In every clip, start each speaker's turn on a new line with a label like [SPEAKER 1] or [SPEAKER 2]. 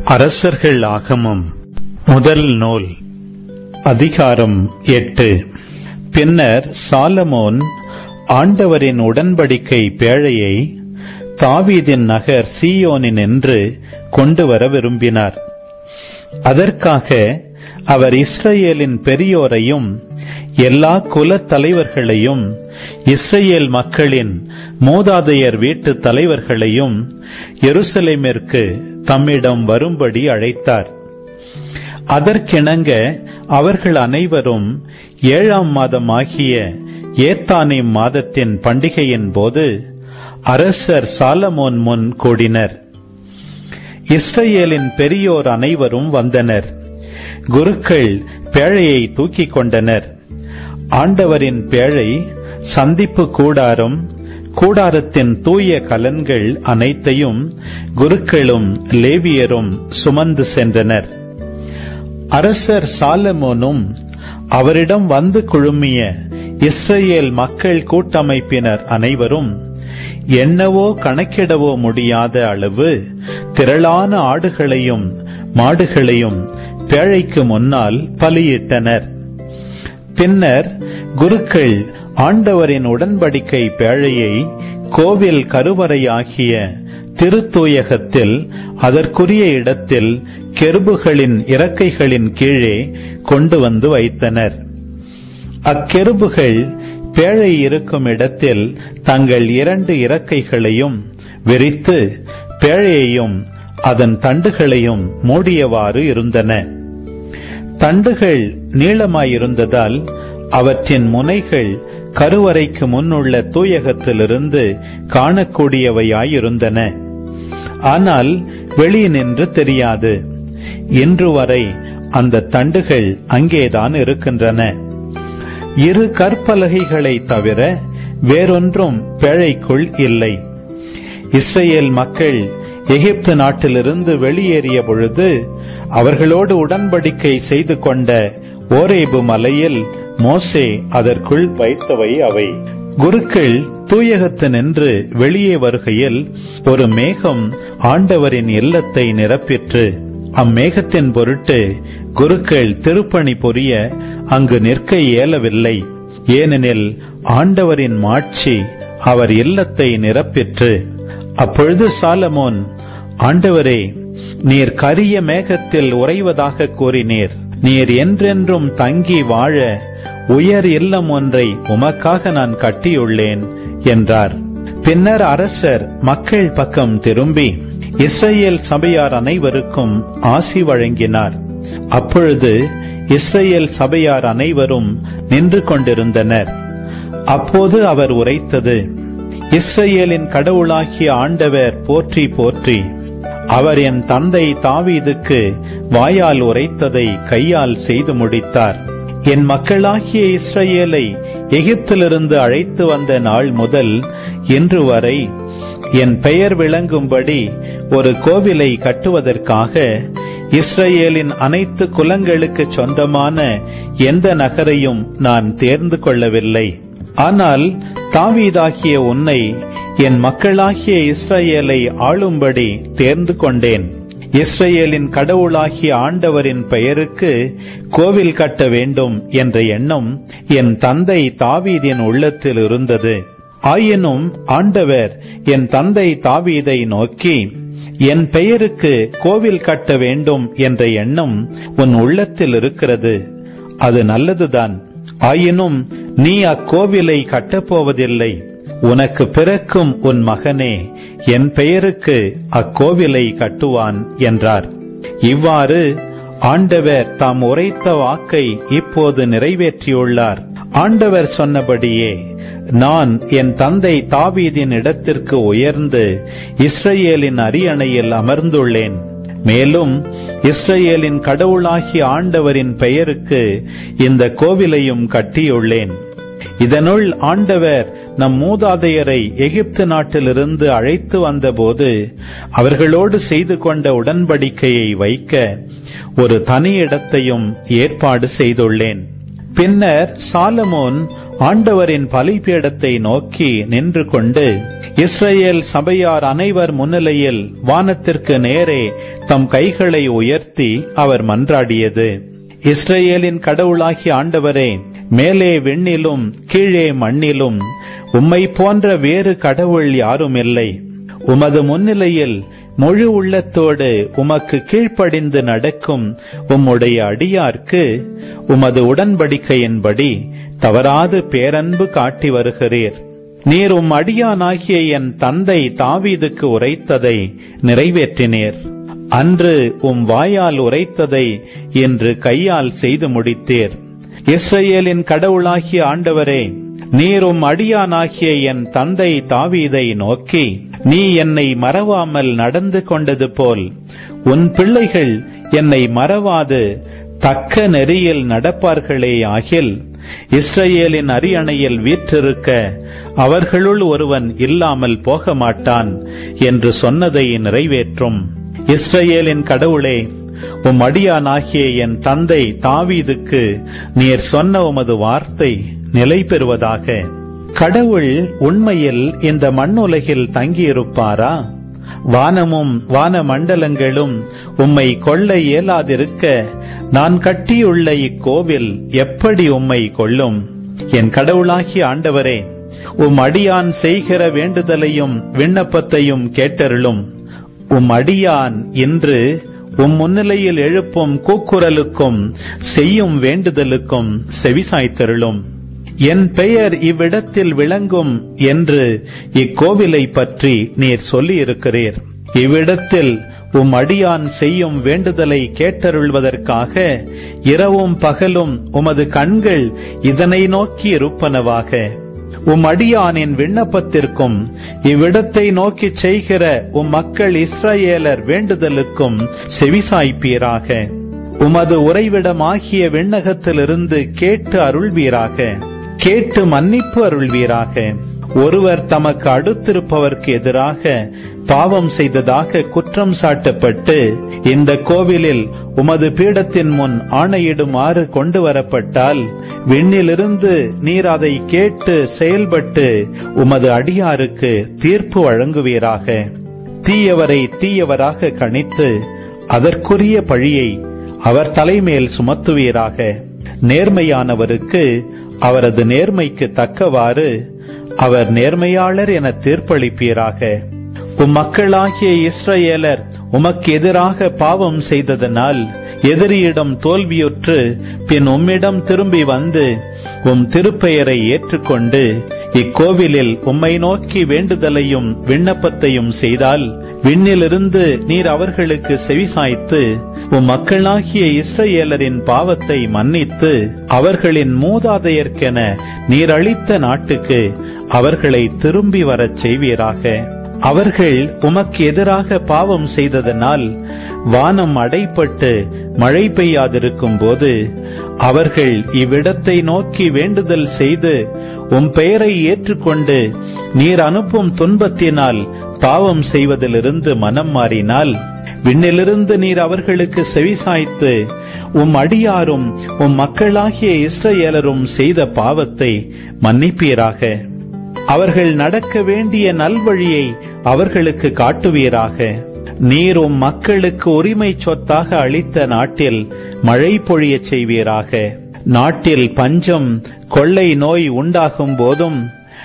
[SPEAKER 1] அரசர்கள் ஆகமம் முதல் நூல் அதிகாரம் எட்டு பின்னர் சாலமோன் ஆண்டவரின் உடன்படிக்கை பேழையை தாவீதின் நகர் சீயோனினின்று கொண்டு வர விரும்பினார் அதற்காக அவர் இஸ்ரேலின் பெரியோரையும் எல்லா குலத் தலைவர்களையும் இஸ்ரேல் மக்களின் மூதாதையர் வீட்டு தலைவர்களையும் எருசலேமிற்கு தம்மிடம் வரும்படி அழைத்தார் அதற்கிணங்க அவர்கள் அனைவரும் ஏழாம் மாதமாகிய ஏத்தானிம் மாதத்தின் பண்டிகையின் போது அரசர் சாலமோன் முன் கூடினர் இஸ்ரேலின் பெரியோர் அனைவரும் வந்தனர் குருக்கள் பேழையை தூக்கிக் கொண்டனர் ஆண்டவரின் பேழை சந்திப்பு கூடாரம் கூடாரத்தின் தூய கலன்கள் அனைத்தையும் குருக்களும் லேவியரும் சுமந்து சென்றனர் அரசர் சாலமோனும் அவரிடம் வந்து குழுமிய இஸ்ரேல் மக்கள் கூட்டமைப்பினர் அனைவரும் எண்ணவோ கணக்கிடவோ முடியாத அளவு திரளான ஆடுகளையும் மாடுகளையும் பேழைக்கு முன்னால் பலியிட்டனர் பின்னர் குருக்கள் ஆண்டவரின் உடன்படிக்கை பேழையை கோவில் கருவறையாகிய திருத்தூயகத்தில் அதற்குரிய இடத்தில் கெருபுகளின் இறக்கைகளின் கீழே கொண்டு வந்து வைத்தனர் அக்கெருபுகள் பேழை இருக்கும் இடத்தில் தங்கள் இரண்டு இறக்கைகளையும் விரித்து பேழையையும் அதன் தண்டுகளையும் மூடியவாறு இருந்தன தண்டுகள் நீளமாயிருந்ததால் அவற்றின் முனைகள் கருவறைக்கு முன்னுள்ள தூயகத்திலிருந்து காணக்கூடியவையாயிருந்தன ஆனால் வெளியினின்று தெரியாது இன்று வரை அந்த தண்டுகள் அங்கேதான் இருக்கின்றன இரு கற்பலகைகளை தவிர வேறொன்றும் பேழைக்குள் இல்லை இஸ்ரேல் மக்கள் எகிப்து நாட்டிலிருந்து வெளியேறிய பொழுது அவர்களோடு உடன்படிக்கை செய்து கொண்ட ஓரேபு மலையில் மோசே அதற்குள் வைத்தவை அவை குருக்கள் தூயகத்து நின்று வெளியே வருகையில் ஒரு மேகம் ஆண்டவரின் இல்லத்தை நிரப்பிற்று அம்மேகத்தின் பொருட்டு குருக்கள் திருப்பணி புரிய அங்கு நிற்க இயலவில்லை ஏனெனில் ஆண்டவரின் மாட்சி அவர் இல்லத்தை நிரப்பிற்று அப்பொழுது சாலமோன் ஆண்டவரே நீர் கரிய மேகத்தில் உறைவதாக கூறினீர் நீர் என்றென்றும் தங்கி வாழ உயர் இல்லம் ஒன்றை உமக்காக நான் கட்டியுள்ளேன் என்றார் பின்னர் அரசர் மக்கள் பக்கம் திரும்பி இஸ்ரேல் சபையார் அனைவருக்கும் ஆசி வழங்கினார் அப்பொழுது இஸ்ரேல் சபையார் அனைவரும் நின்று கொண்டிருந்தனர் அப்போது அவர் உரைத்தது இஸ்ரேலின் கடவுளாகிய ஆண்டவர் போற்றி போற்றி அவர் என் தந்தை தாவீதுக்கு வாயால் உரைத்ததை கையால் செய்து முடித்தார் என் மக்களாகிய இஸ்ரேலை எகிப்திலிருந்து அழைத்து வந்த நாள் முதல் இன்று வரை என் பெயர் விளங்கும்படி ஒரு கோவிலை கட்டுவதற்காக இஸ்ரேலின் அனைத்து குலங்களுக்கு சொந்தமான எந்த நகரையும் நான் தேர்ந்து கொள்ளவில்லை ஆனால் தாவீதாகிய உன்னை என் மக்களாகிய இஸ்ரேலை ஆளும்படி தேர்ந்து கொண்டேன் இஸ்ரேலின் கடவுளாகிய ஆண்டவரின் பெயருக்கு கோவில் கட்ட வேண்டும் என்ற எண்ணம் என் தந்தை தாவீதின் உள்ளத்தில் இருந்தது ஆயினும் ஆண்டவர் என் தந்தை தாவீதை நோக்கி என் பெயருக்கு கோவில் கட்ட வேண்டும் என்ற எண்ணம் உன் உள்ளத்தில் இருக்கிறது அது நல்லதுதான் ஆயினும் நீ அக்கோவிலை கட்டப்போவதில்லை உனக்கு பிறக்கும் உன் மகனே என் பெயருக்கு அக்கோவிலை கட்டுவான் என்றார் இவ்வாறு ஆண்டவர் தாம் உரைத்த வாக்கை இப்போது நிறைவேற்றியுள்ளார் ஆண்டவர் சொன்னபடியே நான் என் தந்தை தாவீதின் இடத்திற்கு உயர்ந்து இஸ்ரேலின் அரியணையில் அமர்ந்துள்ளேன் மேலும் இஸ்ரேலின் கடவுளாகிய ஆண்டவரின் பெயருக்கு இந்த கோவிலையும் கட்டியுள்ளேன் இதனுள் ஆண்டவர் நம் மூதாதையரை எகிப்து நாட்டிலிருந்து அழைத்து வந்தபோது அவர்களோடு செய்து கொண்ட உடன்படிக்கையை வைக்க ஒரு தனி இடத்தையும் ஏற்பாடு செய்துள்ளேன் பின்னர் சாலமோன் ஆண்டவரின் பலிபீடத்தை நோக்கி நின்று கொண்டு இஸ்ரேல் சபையார் அனைவர் முன்னிலையில் வானத்திற்கு நேரே தம் கைகளை உயர்த்தி அவர் மன்றாடியது இஸ்ரேலின் கடவுளாகிய ஆண்டவரே மேலே விண்ணிலும் கீழே மண்ணிலும் உம்மை போன்ற வேறு கடவுள் யாரும் இல்லை உமது முன்னிலையில் முழு உள்ளத்தோடு உமக்கு கீழ்ப்படிந்து நடக்கும் உம்முடைய அடியார்க்கு உமது உடன்படிக்கையின்படி தவறாது பேரன்பு காட்டி வருகிறீர் நீர் உம் அடியானாகிய என் தந்தை தாவீதுக்கு உரைத்ததை நிறைவேற்றினீர் அன்று உம் வாயால் உரைத்ததை இன்று கையால் செய்து முடித்தீர் இஸ்ரேலின் கடவுளாகிய ஆண்டவரே நீரும் அடியானாகிய என் தந்தை தாவீதை நோக்கி நீ என்னை மறவாமல் நடந்து கொண்டது போல் உன் பிள்ளைகள் என்னை மறவாது தக்க நெறியில் நடப்பார்களே ஆகில் இஸ்ரேலின் அரியணையில் வீற்றிருக்க அவர்களுள் ஒருவன் இல்லாமல் போக மாட்டான் என்று சொன்னதை நிறைவேற்றும் இஸ்ரேலின் கடவுளே உம் அடியானாகிய என் தந்தை தாவீதுக்கு நீர் சொன்ன உமது வார்த்தை நிலை பெறுவதாக கடவுள் உண்மையில் இந்த மண்ணுலகில் தங்கியிருப்பாரா வானமும் வான மண்டலங்களும் உம்மை கொள்ள இயலாதிருக்க நான் கட்டியுள்ள இக்கோவில் எப்படி உம்மை கொள்ளும் என் கடவுளாகிய ஆண்டவரே உம் அடியான் செய்கிற வேண்டுதலையும் விண்ணப்பத்தையும் கேட்டருளும் உம் அடியான் இன்று உம் முன்னிலையில் எழுப்பும் கூக்குரலுக்கும் செய்யும் வேண்டுதலுக்கும் செவிசாய்த்தருளும் என் பெயர் இவ்விடத்தில் விளங்கும் என்று இக்கோவிலை பற்றி நீர் சொல்லியிருக்கிறீர் இவ்விடத்தில் உம் அடியான் செய்யும் வேண்டுதலை கேட்டருள்வதற்காக இரவும் பகலும் உமது கண்கள் இதனை நோக்கி இருப்பனவாக உம் அடியானின் விண்ணப்பத்திற்கும் இவ்விடத்தை நோக்கி செய்கிற உம் மக்கள் இஸ்ரேலர் வேண்டுதலுக்கும் செவிசாய்ப்பீராக உமது உறைவிடமாகிய விண்ணகத்திலிருந்து கேட்டு அருள்வீராக கேட்டு மன்னிப்பு அருள்வீராக ஒருவர் தமக்கு அடுத்திருப்பவர்க்கு எதிராக பாவம் செய்ததாக குற்றம் சாட்டப்பட்டு இந்த கோவிலில் உமது பீடத்தின் முன் ஆணையிடுமாறு கொண்டு வரப்பட்டால் விண்ணிலிருந்து நீர் அதை கேட்டு செயல்பட்டு உமது அடியாருக்கு தீர்ப்பு வழங்குவீராக தீயவரை தீயவராக கணித்து அதற்குரிய பழியை அவர் தலைமேல் சுமத்துவீராக நேர்மையானவருக்கு அவரது நேர்மைக்கு தக்கவாறு அவர் நேர்மையாளர் என தீர்ப்பளிப்பீராக உம் மக்களாகிய இஸ்ரவேலர் உமக்கு எதிராக பாவம் செய்ததனால் எதிரியிடம் தோல்வியுற்று பின் உம்மிடம் திரும்பி வந்து உம் திருப்பெயரை ஏற்றுக்கொண்டு இக்கோவிலில் உம்மை நோக்கி வேண்டுதலையும் விண்ணப்பத்தையும் செய்தால் விண்ணிலிருந்து நீர் அவர்களுக்கு செவிசாய்த்து உம் மக்களாகிய இஸ்ரவேலரின் பாவத்தை மன்னித்து அவர்களின் மூதாதையர்க்கென நீர் அளித்த நாட்டுக்கு அவர்களை திரும்பி வரச் செய்வீராக அவர்கள் உமக்கு எதிராக பாவம் செய்ததனால் வானம் அடைப்பட்டு மழை பெய்யாதிருக்கும் போது அவர்கள் இவ்விடத்தை நோக்கி வேண்டுதல் செய்து உம் பெயரை ஏற்றுக்கொண்டு நீர் அனுப்பும் துன்பத்தினால் பாவம் செய்வதிலிருந்து மனம் மாறினால் விண்ணிலிருந்து நீர் அவர்களுக்கு செவிசாய்த்து உம் அடியாரும் உம் மக்களாகிய இஸ்ரவேலரும் செய்த பாவத்தை மன்னிப்பீராக அவர்கள் நடக்க வேண்டிய நல்வழியை அவர்களுக்கு காட்டுவீராக நீர் உம் மக்களுக்கு உரிமை சொத்தாக அளித்த நாட்டில் மழை பொழியச் செய்வீராக நாட்டில் பஞ்சம் கொள்ளை நோய் உண்டாகும் போதும்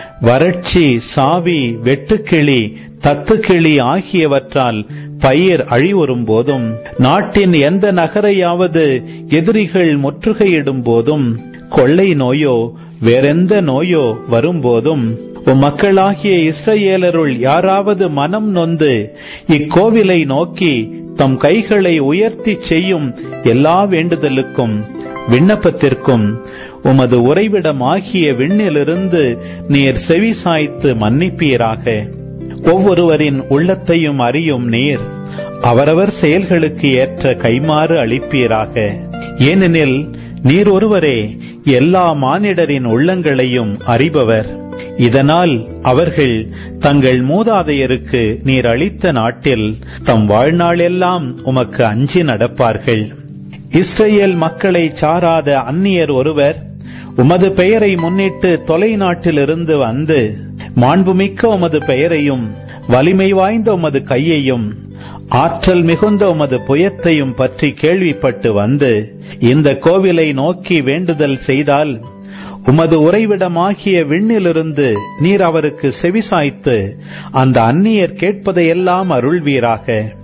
[SPEAKER 1] வறட்சி சாவி வெட்டுக்கிளி தத்துக்கிளி ஆகியவற்றால் பயிர் அழிவுறும் போதும் நாட்டின் எந்த நகரையாவது எதிரிகள் முற்றுகையிடும் போதும் கொள்ளை நோயோ வேறெந்த நோயோ வரும்போதும் உம் மக்களாகிய இஸ்ரவேலருள் யாராவது மனம் நொந்து இக்கோவிலை நோக்கி தம் கைகளை உயர்த்தி செய்யும் எல்லா வேண்டுதலுக்கும் விண்ணப்பத்திற்கும் உமது உறைவிடமாகிய விண்ணிலிருந்து நீர் செவி சாய்த்து மன்னிப்பீராக ஒவ்வொருவரின் உள்ளத்தையும் அறியும் நீர் அவரவர் செயல்களுக்கு ஏற்ற கைமாறு அளிப்பீராக ஏனெனில் நீர் ஒருவரே எல்லா மானிடரின் உள்ளங்களையும் அறிபவர் இதனால் அவர்கள் தங்கள் மூதாதையருக்கு நீர் அளித்த நாட்டில் தம் வாழ்நாளெல்லாம் உமக்கு அஞ்சி நடப்பார்கள் இஸ்ரேல் மக்களை சாராத அந்நியர் ஒருவர் உமது பெயரை முன்னிட்டு தொலைநாட்டிலிருந்து வந்து மாண்புமிக்க உமது பெயரையும் வலிமை வாய்ந்த உமது கையையும் ஆற்றல் மிகுந்த உமது புயத்தையும் பற்றி கேள்விப்பட்டு வந்து இந்த கோவிலை நோக்கி வேண்டுதல் செய்தால் உமது உறைவிடமாகிய விண்ணிலிருந்து நீர் அவருக்கு செவிசாய்த்து அந்த அந்நியர் கேட்பதையெல்லாம் அருள்வீராக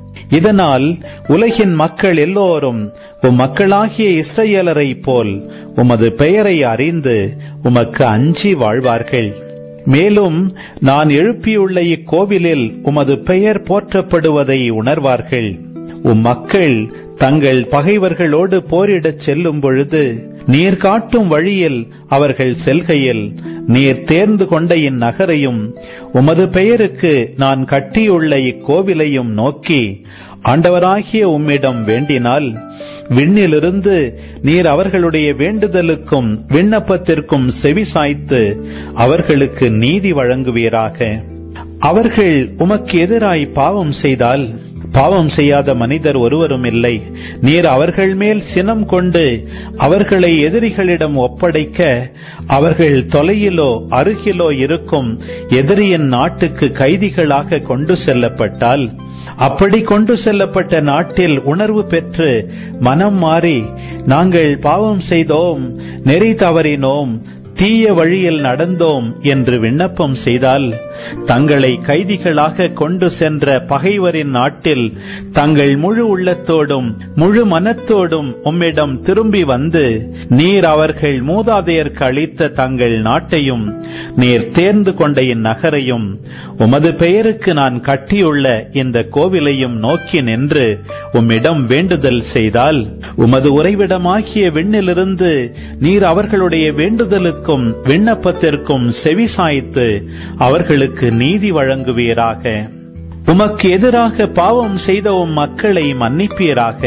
[SPEAKER 1] இதனால் உலகின் மக்கள் எல்லோரும் உம் மக்களாகிய இஸ்ரேலரைப் போல் உமது பெயரை அறிந்து உமக்கு அஞ்சி வாழ்வார்கள் மேலும் நான் எழுப்பியுள்ள இக்கோவிலில் உமது பெயர் போற்றப்படுவதை உணர்வார்கள் உம் மக்கள் தங்கள் பகைவர்களோடு போரிடச் செல்லும் பொழுது நீர் காட்டும் வழியில் அவர்கள் செல்கையில் நீர் தேர்ந்து கொண்ட இந்நகரையும் உமது பெயருக்கு நான் கட்டியுள்ள இக்கோவிலையும் நோக்கி ஆண்டவராகிய உம்மிடம் வேண்டினால் விண்ணிலிருந்து நீர் அவர்களுடைய வேண்டுதலுக்கும் விண்ணப்பத்திற்கும் செவிசாய்த்து அவர்களுக்கு நீதி வழங்குவீராக அவர்கள் உமக்கு எதிராய் பாவம் செய்தால் பாவம் செய்யாத மனிதர் ஒருவரும் இல்லை நீர் அவர்கள் மேல் சினம் கொண்டு அவர்களை எதிரிகளிடம் ஒப்படைக்க அவர்கள் தொலையிலோ அருகிலோ இருக்கும் எதிரியின் நாட்டுக்கு கைதிகளாக கொண்டு செல்லப்பட்டால் அப்படி கொண்டு செல்லப்பட்ட நாட்டில் உணர்வு பெற்று மனம் மாறி நாங்கள் பாவம் செய்தோம் நெறி தவறினோம் தீய வழியில் நடந்தோம் என்று விண்ணப்பம் செய்தால் தங்களை கைதிகளாக கொண்டு சென்ற பகைவரின் நாட்டில் தங்கள் முழு உள்ளத்தோடும் முழு மனத்தோடும் உம்மிடம் திரும்பி வந்து நீர் அவர்கள் மூதாதையர்க்கு அளித்த தங்கள் நாட்டையும் நீர் தேர்ந்து கொண்ட இந்நகரையும் உமது பெயருக்கு நான் கட்டியுள்ள இந்த கோவிலையும் நோக்கி நின்று உம்மிடம் வேண்டுதல் செய்தால் உமது உறைவிடமாகிய விண்ணிலிருந்து நீர் அவர்களுடைய வேண்டுதலுக்கும் விண்ணப்பத்திற்கும் செவிசாய்த்து அவர்களுக்கு நீதி வழங்குவீராக உமக்கு எதிராக பாவம் செய்த உம் மக்களை மன்னிப்பீராக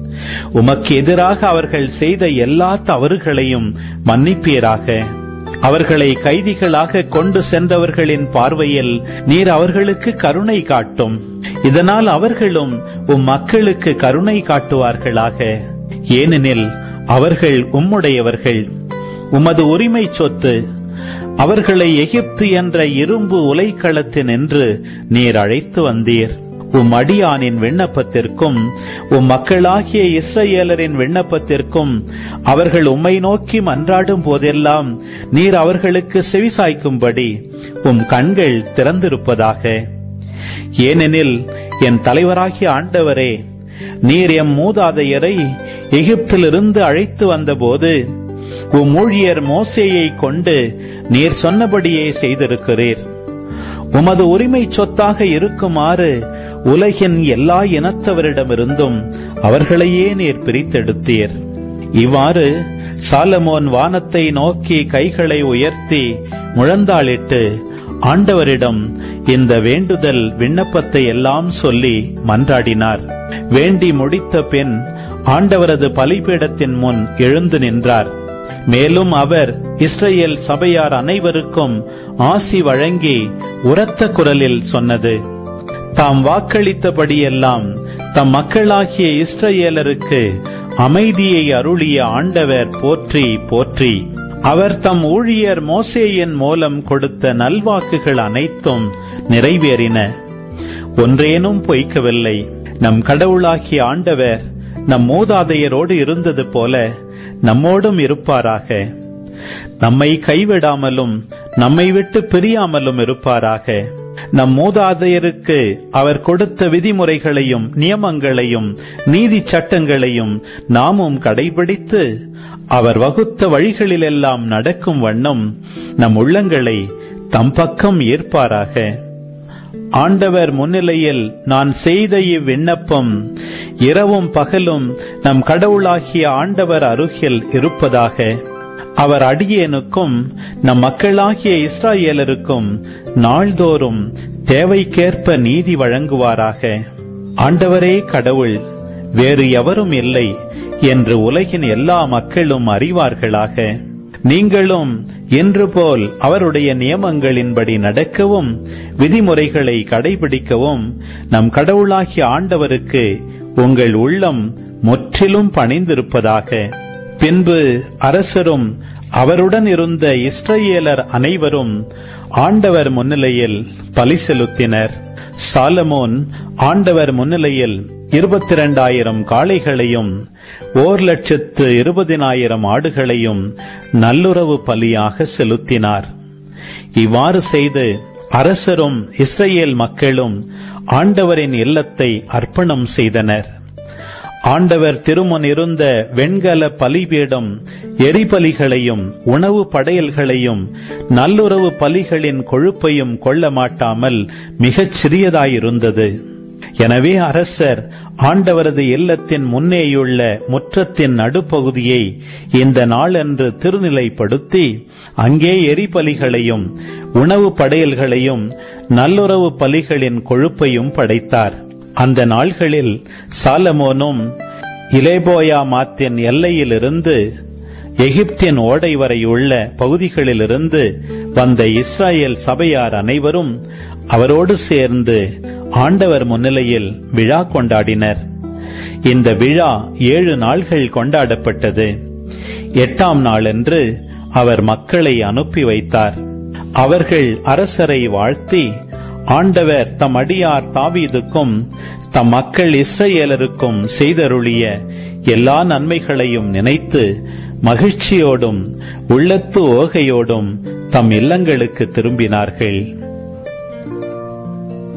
[SPEAKER 1] உமக்கு எதிராக அவர்கள் செய்த எல்லா தவறுகளையும் மன்னிப்பீராக அவர்களை கைதிகளாக கொண்டு சென்றவர்களின் பார்வையில் நீர் அவர்களுக்கு கருணை காட்டும் இதனால் அவர்களும் உம் மக்களுக்கு கருணை காட்டுவார்களாக ஏனெனில் அவர்கள் உம்முடையவர்கள் உமது உரிமை சொத்து அவர்களை எகிப்து என்ற இரும்பு உலைக்களத்தினின்று நீர் அழைத்து வந்தீர் உம் அடியானின் விண்ணப்பத்திற்கும் உம் மக்களாகிய இஸ்ரேலரின் விண்ணப்பத்திற்கும் அவர்கள் உம்மை நோக்கி மன்றாடும் போதெல்லாம் நீர் அவர்களுக்கு செவிசாய்க்கும்படி உம் கண்கள் திறந்திருப்பதாக ஏனெனில் என் தலைவராகிய ஆண்டவரே நீர் எம் மூதாதையரை எகிப்திலிருந்து அழைத்து வந்தபோது உம் ஊழியர் மோசேயை கொண்டு நீர் சொன்னபடியே செய்திருக்கிறீர் உமது உரிமை சொத்தாக இருக்குமாறு உலகின் எல்லா இனத்தவரிடமிருந்தும் அவர்களையே நீர் பிரித்தெடுத்தீர் இவ்வாறு சாலமோன் வானத்தை நோக்கி கைகளை உயர்த்தி முழந்தாளிட்டு ஆண்டவரிடம் இந்த வேண்டுதல் விண்ணப்பத்தை எல்லாம் சொல்லி மன்றாடினார் வேண்டி முடித்த பின் ஆண்டவரது பலிபீடத்தின் முன் எழுந்து நின்றார் மேலும் அவர் இஸ்ரேல் சபையார் அனைவருக்கும் ஆசி வழங்கி உரத்த குரலில் சொன்னது தாம் வாக்களித்தபடியெல்லாம் தம் மக்களாகிய இஸ்ரேலருக்கு அமைதியை அருளிய ஆண்டவர் போற்றி போற்றி அவர் தம் ஊழியர் மோசேயின் மூலம் கொடுத்த நல்வாக்குகள் அனைத்தும் நிறைவேறின ஒன்றேனும் பொய்க்கவில்லை நம் கடவுளாகிய ஆண்டவர் நம் மூதாதையரோடு இருந்தது போல நம்மோடும் இருப்பாராக நம்மை கைவிடாமலும் நம்மை விட்டு பிரியாமலும் இருப்பாராக நம் மூதாதையருக்கு அவர் கொடுத்த விதிமுறைகளையும் நியமங்களையும் நீதி சட்டங்களையும் நாமும் கடைபிடித்து அவர் வகுத்த வழிகளிலெல்லாம் நடக்கும் வண்ணம் நம் உள்ளங்களை தம் பக்கம் ஈர்ப்பாராக ஆண்டவர் முன்னிலையில் நான் செய்த இவ்விண்ணப்பம் இரவும் பகலும் நம் கடவுளாகிய ஆண்டவர் அருகில் இருப்பதாக அவர் அடியேனுக்கும் நம் மக்களாகிய இஸ்ராயேலருக்கும் நாள்தோறும் தேவைக்கேற்ப நீதி வழங்குவாராக ஆண்டவரே கடவுள் வேறு எவரும் இல்லை என்று உலகின் எல்லா மக்களும் அறிவார்களாக நீங்களும் இன்று போல் அவருடைய நியமங்களின்படி நடக்கவும் விதிமுறைகளை கடைபிடிக்கவும் நம் கடவுளாகிய ஆண்டவருக்கு உங்கள் உள்ளம் முற்றிலும் பணிந்திருப்பதாக பின்பு அரசரும் அவருடன் இருந்த இஸ்ரவேலர் அனைவரும் ஆண்டவர் முன்னிலையில் பலி செலுத்தினர் சாலமோன் ஆண்டவர் முன்னிலையில் இருபத்தி இரண்டாயிரம் காளைகளையும் ஓர் லட்சத்து இருபதினாயிரம் ஆடுகளையும் நல்லுறவு பலியாக செலுத்தினார் இவ்வாறு செய்து அரசரும் இஸ்ரேல் மக்களும் ஆண்டவரின் இல்லத்தை அர்ப்பணம் செய்தனர் ஆண்டவர் திருமுன் இருந்த வெண்கல பலிபீடம் எரிபலிகளையும் உணவு படையல்களையும் நல்லுறவு பலிகளின் கொழுப்பையும் கொள்ள மாட்டாமல் மிகச் சிறியதாயிருந்தது எனவே அரசர் ஆண்டவரது இல்லத்தின் முன்னேயுள்ள முற்றத்தின் நடுப்பகுதியை இந்த நாளன்று திருநிலைப்படுத்தி அங்கே எரிபலிகளையும் உணவு படையல்களையும் நல்லுறவு பலிகளின் கொழுப்பையும் படைத்தார் அந்த நாள்களில் சாலமோனும் இலேபோயாமாத்தின் எல்லையிலிருந்து எகிப்தின் ஓடை வரை உள்ள பகுதிகளிலிருந்து வந்த இஸ்ராயேல் சபையார் அனைவரும் அவரோடு சேர்ந்து ஆண்டவர் முன்னிலையில் விழா கொண்டாடினர் இந்த விழா ஏழு நாள்கள் கொண்டாடப்பட்டது எட்டாம் நாளன்று அவர் மக்களை அனுப்பி வைத்தார் அவர்கள் அரசரை வாழ்த்தி ஆண்டவர் தம் அடியார் தாவீதுக்கும் தம் மக்கள் இஸ்ரேலருக்கும் செய்தருளிய எல்லா நன்மைகளையும் நினைத்து மகிழ்ச்சியோடும் உள்ளத்து ஓகையோடும் தம் இல்லங்களுக்கு திரும்பினார்கள்